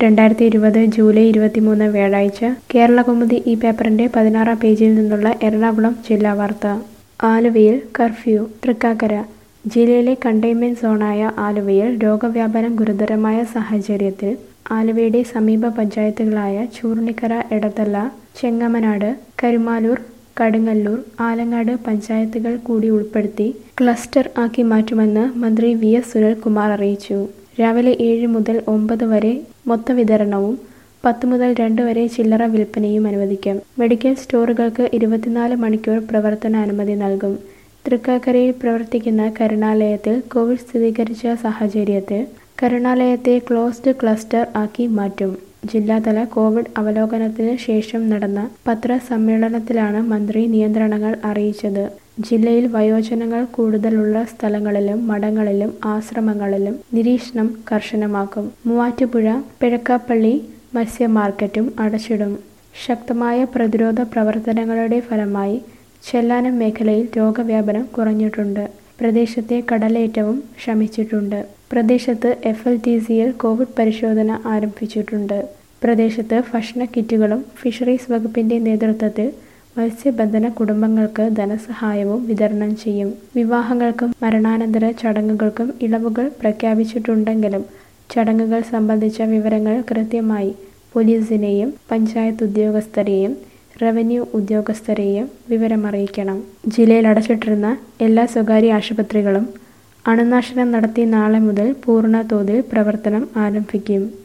രണ്ടായിരത്തി ഇരുപത് ജൂലൈ ഇരുപത്തിമൂന്ന് വ്യാഴാഴ്ച കേരളകൗമുദി ഈ പേപ്പറിന്റെ പതിനാറാം പേജിൽ നിന്നുള്ള എറണാകുളം ജില്ലാ വാർത്ത ആലുവയിൽ കർഫ്യൂ തൃക്കാക്കര ജില്ലയിലെ കണ്ടെയ്ൻമെന്റ് സോണായ ആലുവയിൽ രോഗവ്യാപനം ഗുരുതരമായ സാഹചര്യത്തിൽ ആലുവയുടെ സമീപ പഞ്ചായത്തുകളായ ചൂർണിക്കര എടത്തല ചെങ്ങമനാട് കരുമാലൂർ കടുങ്ങല്ലൂർ ആലങ്ങാട് പഞ്ചായത്തുകൾ കൂടി ഉൾപ്പെടുത്തി ക്ലസ്റ്റർ ആക്കി മാറ്റുമെന്ന് മന്ത്രി വി എസ് സുനിൽകുമാർ അറിയിച്ചു രാവിലെ ഏഴ് മുതൽ ഒമ്പത് വരെ മൊത്തവിതരണവും പത്ത് മുതൽ രണ്ട് വരെ ചില്ലറ വിൽപ്പനയും അനുവദിക്കും മെഡിക്കൽ സ്റ്റോറുകൾക്ക് ഇരുപത്തിനാല് മണിക്കൂർ പ്രവർത്തനാനുമതി നൽകും തൃക്കാക്കരയിൽ പ്രവർത്തിക്കുന്ന കരുണാലയത്തിൽ കോവിഡ് സ്ഥിരീകരിച്ച സാഹചര്യത്തിൽ കരുണാലയത്തെ ക്ലോസ്ഡ് ക്ലസ്റ്റർ ആക്കി മാറ്റും ജില്ലാതല കോവിഡ് അവലോകനത്തിന് ശേഷം നടന്ന പത്രസമ്മേളനത്തിലാണ് മന്ത്രി നിയന്ത്രണങ്ങൾ അറിയിച്ചത് ജില്ലയിൽ വയോജനങ്ങൾ കൂടുതലുള്ള സ്ഥലങ്ങളിലും മഠങ്ങളിലും ആശ്രമങ്ങളിലും നിരീക്ഷണം കർശനമാക്കും മൂവാറ്റുപുഴ പിഴക്കാപ്പള്ളി മത്സ്യ മാർക്കറ്റും അടച്ചിടും ശക്തമായ പ്രതിരോധ പ്രവർത്തനങ്ങളുടെ ഫലമായി ചെല്ലാനം മേഖലയിൽ രോഗവ്യാപനം കുറഞ്ഞിട്ടുണ്ട് പ്രദേശത്തെ കടലേറ്റവും ശമിച്ചിട്ടുണ്ട് പ്രദേശത്ത് എഫ് എൽ ടി സിയിൽ കോവിഡ് പരിശോധന ആരംഭിച്ചിട്ടുണ്ട് പ്രദേശത്ത് ഭക്ഷണ കിറ്റുകളും ഫിഷറീസ് വകുപ്പിന്റെ നേതൃത്വത്തിൽ മത്സ്യബന്ധന കുടുംബങ്ങൾക്ക് ധനസഹായവും വിതരണം ചെയ്യും വിവാഹങ്ങൾക്കും മരണാനന്തര ചടങ്ങുകൾക്കും ഇളവുകൾ പ്രഖ്യാപിച്ചിട്ടുണ്ടെങ്കിലും ചടങ്ങുകൾ സംബന്ധിച്ച വിവരങ്ങൾ കൃത്യമായി പോലീസിനെയും പഞ്ചായത്ത് ഉദ്യോഗസ്ഥരെയും റവന്യൂ ഉദ്യോഗസ്ഥരെയും വിവരമറിയിക്കണം ജില്ലയിൽ അടച്ചിട്ടിരുന്ന എല്ലാ സ്വകാര്യ ആശുപത്രികളും അണുനാശനം നടത്തി നാളെ മുതൽ പൂർണ്ണ തോതിൽ പ്രവർത്തനം ആരംഭിക്കും